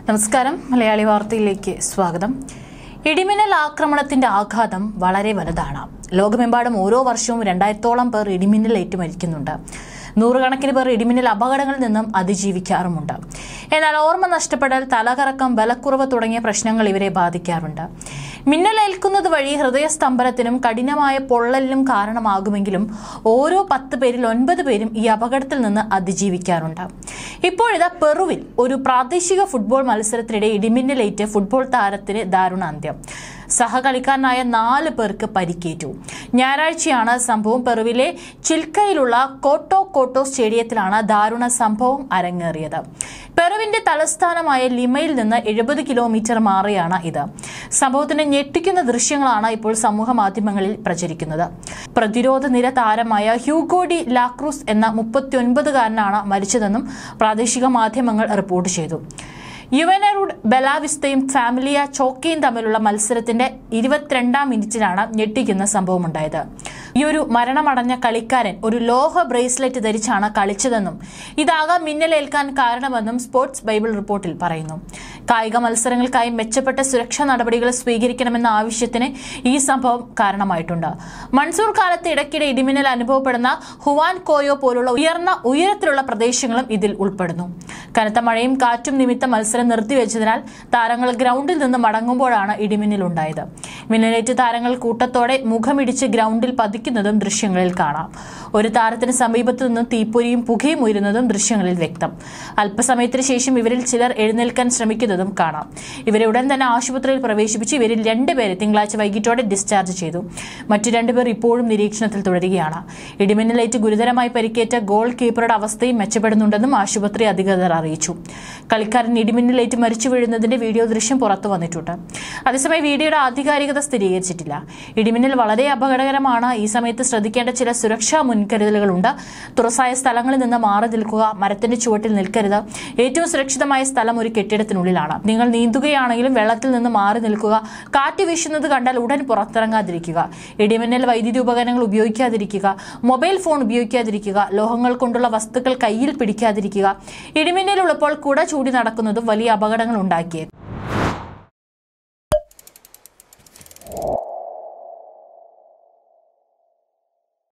നമസ്കാരം മലയാളി വാർത്തയിലേക്ക് സ്വാഗതം ഇടിമിന്നൽ ആക്രമണത്തിന്റെ ആഘാതം വളരെ വലുതാണ് ലോകമെമ്പാടും ഓരോ വർഷവും രണ്ടായിരത്തോളം പേർ ഇടിമിന്നലേറ്റ് മരിക്കുന്നുണ്ട് നൂറുകണക്കിന് പേർ ഇടിമിന്നൽ അപകടങ്ങളിൽ നിന്നും അതിജീവിക്കാറുമുണ്ട് എന്നാൽ ഓർമ്മ നഷ്ടപ്പെടൽ തലകറക്കം ബലക്കുറവ് തുടങ്ങിയ പ്രശ്നങ്ങൾ ഇവരെ ബാധിക്കാറുണ്ട് മിന്നലേൽക്കുന്നത് വഴി ഹൃദയസ്തംഭനത്തിനും കഠിനമായ പൊള്ളലിനും കാരണമാകുമെങ്കിലും ഓരോ പത്ത് പേരിൽ ഒൻപത് പേരും ഈ അപകടത്തിൽ നിന്ന് അതിജീവിക്കാറുണ്ട് ഇപ്പോഴിതാ പെറുവിൽ ഒരു പ്രാദേശിക ഫുട്ബോൾ മത്സരത്തിനിടെ ഇടിമിന്നലേറ്റ് ഫുട്ബോൾ താരത്തിന് ദാരുണാന്ത്യം സഹകളിക്കാരനായ നാല് പേർക്ക് പരിക്കേറ്റു ഞായറാഴ്ചയാണ് സംഭവം പെറുവിലെ ചിൽക്കയിലുള്ള കോട്ടോ കോട്ടോ സ്റ്റേഡിയത്തിലാണ് ദാരുണ സംഭവം അരങ്ങേറിയത് പെറുവിന്റെ തലസ്ഥാനമായ ലിമയിൽ നിന്ന് എഴുപത് കിലോമീറ്റർ മാറിയാണ് ഇത് സംഭവത്തിന് ഞെട്ടിക്കുന്ന ദൃശ്യങ്ങളാണ് ഇപ്പോൾ സമൂഹ മാധ്യമങ്ങളിൽ പ്രചരിക്കുന്നത് പ്രതിരോധ നിര താരമായ ഹ്യൂഗോഡി ലാക്രൂസ് എന്ന മുപ്പത്തിയൊൻപതുകാരനാണ് മരിച്ചതെന്നും പ്രാദേശിക മാധ്യമങ്ങൾ റിപ്പോർട്ട് ചെയ്തു യുവനറുഡ് ബെലാവിസ്തയും ഫാമിലിയ ചോക്കയും തമ്മിലുള്ള മത്സരത്തിന്റെ ഇരുപത്തിരണ്ടാം മിനിറ്റിലാണ് ഞെട്ടിക്കുന്ന സംഭവമുണ്ടായത് ഈ ഒരു മരണമടഞ്ഞ കളിക്കാരൻ ഒരു ലോഹ ബ്രേസ്ലെറ്റ് ധരിച്ചാണ് കളിച്ചതെന്നും ഇതാകാം മിന്നലേൽക്കാൻ കാരണമെന്നും സ്പോർട്സ് ബൈബിൾ റിപ്പോർട്ടിൽ പറയുന്നു കായിക മത്സരങ്ങൾക്കായി മെച്ചപ്പെട്ട സുരക്ഷാ നടപടികൾ സ്വീകരിക്കണമെന്ന ആവശ്യത്തിന് ഈ സംഭവം കാരണമായിട്ടുണ്ട് മൺസൂർ കാലത്ത് ഇടയ്ക്കിടെ ഇടിമിന്നൽ അനുഭവപ്പെടുന്ന ഹുവാൻ കോയോ പോലുള്ള ഉയർന്ന ഉയരത്തിലുള്ള പ്രദേശങ്ങളും ഇതിൽ ഉൾപ്പെടുന്നു കനത്ത മഴയും കാറ്റും നിമിത്തം മത്സരം നിർത്തിവെച്ചതിനാൽ താരങ്ങൾ ഗ്രൗണ്ടിൽ നിന്ന് മടങ്ങുമ്പോഴാണ് ഇടിമിന്നൽ ഉണ്ടായത് മിന്നലേറ്റ് താരങ്ങൾ കൂട്ടത്തോടെ മുഖമിടിച്ച് ഗ്രൗണ്ടിൽ പതിക്കുന്നതും ദൃശ്യങ്ങളിൽ കാണാം ഒരു താരത്തിന് സമീപത്തു നിന്ന് തീപ്പൊരിയും പുകയും ഉയരുന്നതും ദൃശ്യങ്ങളിൽ വ്യക്തം അല്പസമയത്തിന് ശേഷം ഇവരിൽ ചിലർ എഴുന്നേൽക്കാൻ ശ്രമിക്കുന്നതും കാണാം ഇവരെ ഉടൻ തന്നെ ആശുപത്രിയിൽ പ്രവേശിപ്പിച്ച് ഇവരിൽ രണ്ടുപേരെ തിങ്കളാഴ്ച വൈകിട്ടോടെ ഡിസ്ചാർജ് ചെയ്തു മറ്റു രണ്ടുപേർ ഇപ്പോഴും നിരീക്ഷണത്തിൽ തുടരുകയാണ് ഇടിമിന്നലേറ്റ് ഗുരുതരമായി പരിക്കേറ്റ ഗോൾ കീപ്പറുടെ അവസ്ഥയും മെച്ചപ്പെടുന്നുണ്ടെന്നും ആശുപത്രി അധികൃതർ അറിയിച്ചു കളിക്കാരൻ ഇടിമിന്നലേറ്റ് മരിച്ചു വീഴുന്നതിന്റെ വീഡിയോ ദൃശ്യം പുറത്തു വന്നിട്ടുണ്ട് അതേസമയം വീഡിയോയുടെ ആധികാരികത സ്ഥിരീകരിച്ചിട്ടില്ല ഇടിമിന്നൽ വളരെ അപകടകരമാണ് ഈ സമയത്ത് ശ്രദ്ധിക്കേണ്ട ചില സുരക്ഷാ മുൻകരുതലുകളുണ്ട് തുറസായ സ്ഥലങ്ങളിൽ നിന്ന് മാറി നിൽക്കുക മരത്തിന്റെ ചുവട്ടിൽ നിൽക്കരുത് ഏറ്റവും സുരക്ഷിതമായ സ്ഥലം ഒരു കെട്ടിടത്തിനുള്ളിലാണ് നിങ്ങൾ നീന്തുകയാണെങ്കിലും വെള്ളത്തിൽ നിന്ന് മാറി നിൽക്കുക കാറ്റ് വീശുന്നത് കണ്ടാൽ ഉടൻ പുറത്തിറങ്ങാതിരിക്കുക ഇടിമിന്നൽ വൈദ്യുതി ഉപകരണങ്ങൾ ഉപയോഗിക്കാതിരിക്കുക മൊബൈൽ ഫോൺ ഉപയോഗിക്കാതിരിക്കുക ലോഹങ്ങൾ കൊണ്ടുള്ള വസ്തുക്കൾ കയ്യിൽ പിടിക്കാതിരിക്കുക ഇടിമിന്നൽ ഉള്ളപ്പോൾ കുട ചൂടി നടക്കുന്നതും വലിയ അപകടങ്ങൾ ഉണ്ടാക്കിയേക്കും